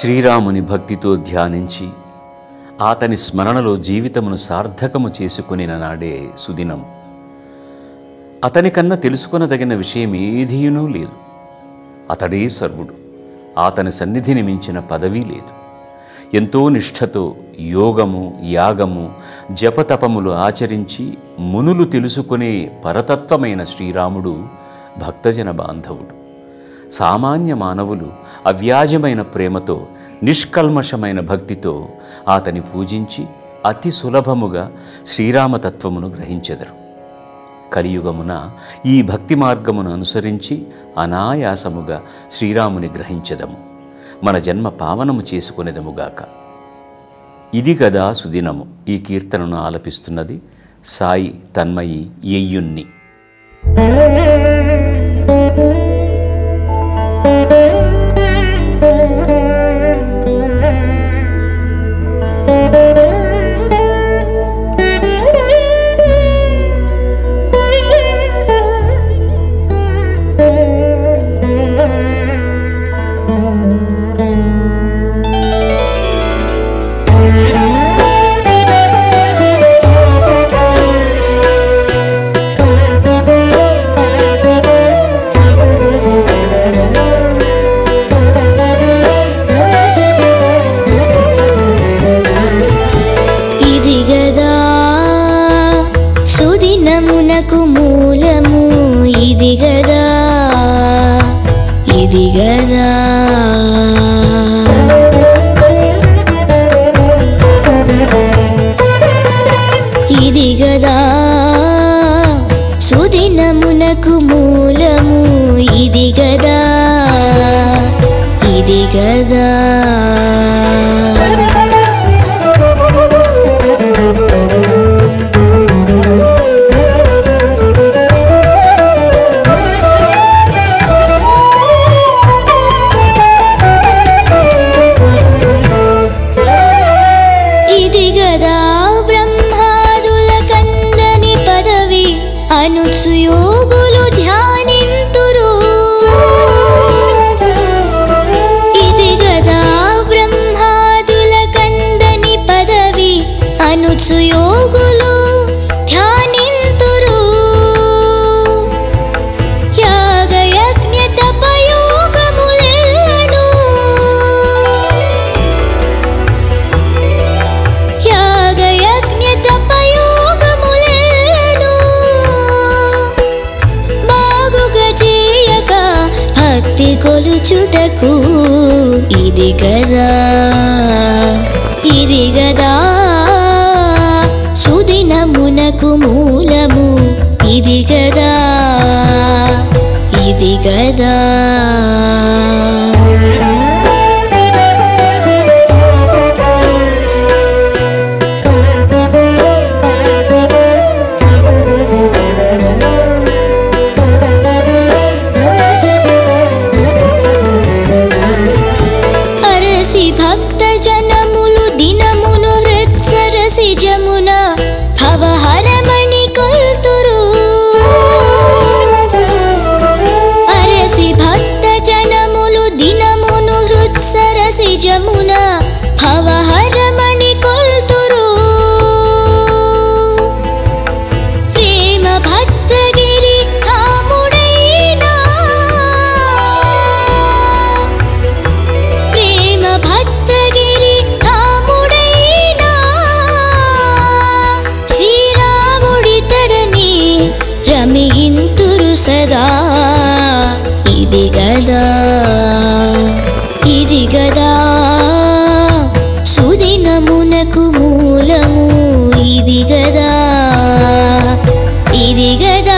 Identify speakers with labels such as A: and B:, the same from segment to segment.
A: శ్రీరాముని భక్తితో ధ్యానించి అతని స్మరణలో జీవితమును సార్థకము చేసుకునిన నాడే సుదినము అతనికన్నా తెలుసుకొనదగిన విషయం ఏదీనూ లేదు అతడే సర్వుడు అతని సన్నిధిని మించిన పదవీ లేదు ఎంతో నిష్ఠతో యోగము యాగము జపతపములు ఆచరించి మునులు తెలుసుకునే పరతత్వమైన శ్రీరాముడు భక్తజన బాంధవుడు సామాన్య మానవులు అవ్యాజమైన ప్రేమతో నిష్కల్మషమైన భక్తితో అతని పూజించి అతి సులభముగా శ్రీరామతత్వమును గ్రహించెదరు కలియుగమున ఈ భక్తి మార్గమును అనుసరించి అనాయాసముగా శ్రీరాముని గ్రహించదము మన జన్మ పావనము చేసుకునేదముగాక ఇది కదా సుదినము ఈ కీర్తనను ఆలపిస్తున్నది సాయి తన్మయి ఎయ్యున్ని
B: ఇది గదా సుదినమునకు మూలము ఇది గదా ఇది గదా ఇది గదా సుదినమునకు మూలము ఇది గదా ఇది గదా ఇది గదా బ్రహ్మాదుల కందని పదవి అనుసుయోగులు ధ్యానింతురు ఇది గదా బ్రహ్మాదుల కందని పదవి అనుసుయోగులు ధ్యానింతురు యాగయజ్ఞ తపయోగములెల్లను యాగయజ్ఞ తపయోగములెల్లను బాగుగా చేయక భక్తి కొలుచుటకు ఇది గదా ఇది గదా సుదినమునకు మూలము ఇది గదా ఇది గదా అరసి భక్త జనములు దినమును హృత్సరసి జమున భవహరమణి కొల్తురు అరసి భక్త జనములు దినమును హృత్సరసి జమున భవహరమణి కొల్తురు ప్రేమ భక్తగిరి కాముడైనా ప్రేమ భక్తగిరి కాముడైనా శ్రీరాముడి తడని రమిహింతురు సదా ఇది గదా ఇది గదా సుదినమునకు మూలము ఇది గదా ఇది గదా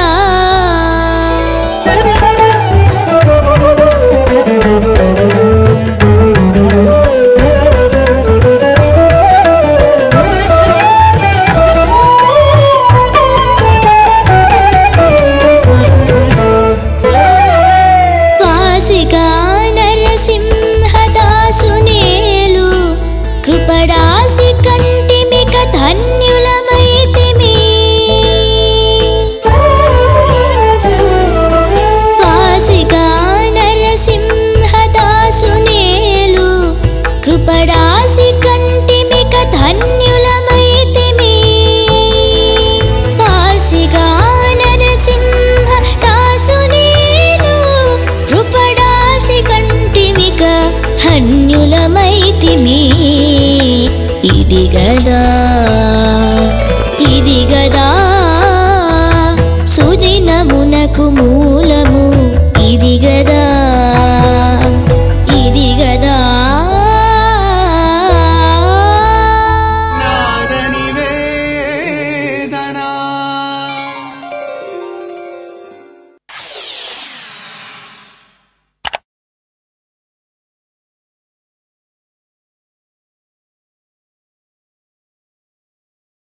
B: మౌనకు మూలము